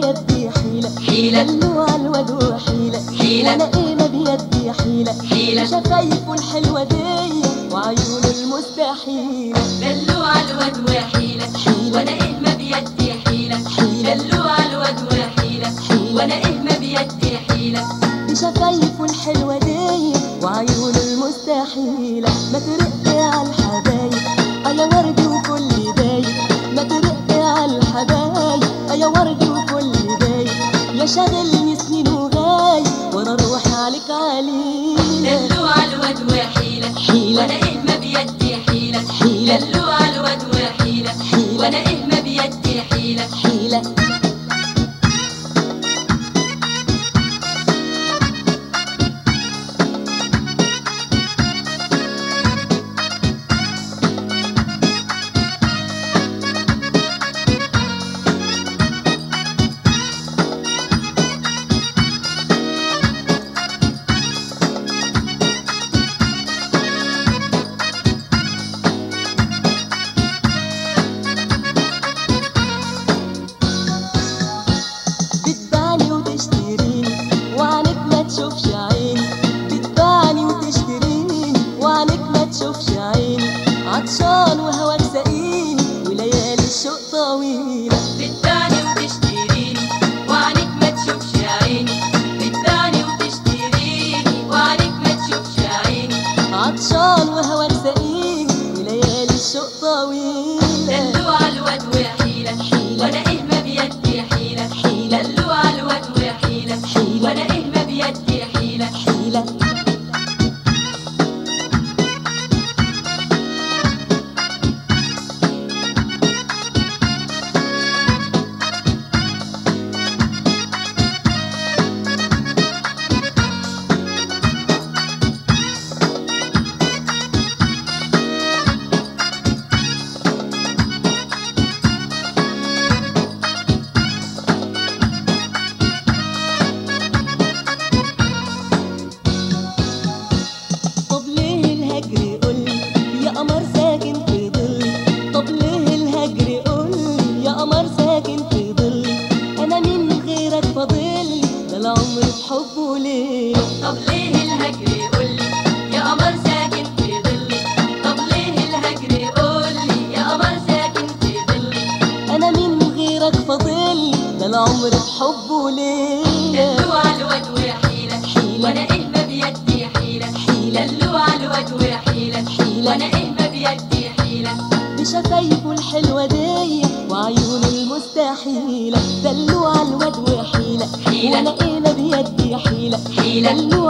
بيدي حيلة حيلة. دلوع الواد وحيلة حيلة. وانا ايه ما بيدي حيلة حيلة. شفايفه الحلوة دي وعيونه المستحيلة دلوع الواد وحيلة حيلة. وانا ايه ما بيدي حيلة حيلة. دلوع الواد وحيلة حيلة. وانا ايه ما بيدي حيلة بشفايفه الحلوة دي وعيونه المستحيلة ما ترق على الحبايب يا ورد وكل دايب ما ترق على الحبايب يا ورد وكل دايب يا شاغلني سنين وغايب وانا اروح عليك عليلة دلوع الواد وحيلة حيلة. وانا ايه ما بيدي حيلة حيلة. دلوع الواد وحيلة حيلة. وانا ايه ما بيدي حيلة حيلة بتباعني وتشتريني وعنك ما تشوفش عيني بتباعني وتشتريني وعنك ما تشوفش عيني عطشان وهواك سقيني وليالي الشوق طويلة بتباعني وتشتريني وعنك ما تشوفش عيني بتباعني وتشتريني وعنك ما تشوفش عيني عطشان وهواك سقيني وليالي الشوق طويلة دلوع الواد وحيلة حيلة. وانا ايه ما بيدي حيلة حيلة. دلوع الواد وحيلة حيلة. وانا ايه ما بيدي حيلة حيلة طب ليه الهجر قولي يا قمر ساكن في ظلي طب ليه الهجر قولي يا قمر ساكن في ظلي انا مين غيرك فاضلي ده العمر بحبه ليه طب ليه الهجر قولي يا قمر ساكن في ظلي طب ليه الهجر قولي يا قمر ساكن في ظلي انا مين غيرك فاضلي ده العمر بحبه ليه دلوع الواد وحيلة حيلة. وانا ايه ما بيدي حيلة حيلة. دلوع الواد وحيلة حيلة. وانا ايه ما بيدي حيلة بشفايفه الحلوة دي وعيونه المستحيلة دلوع الواد وحيلة حيلة. وانا ايه ما بيدي حيلة حيلة. دلوع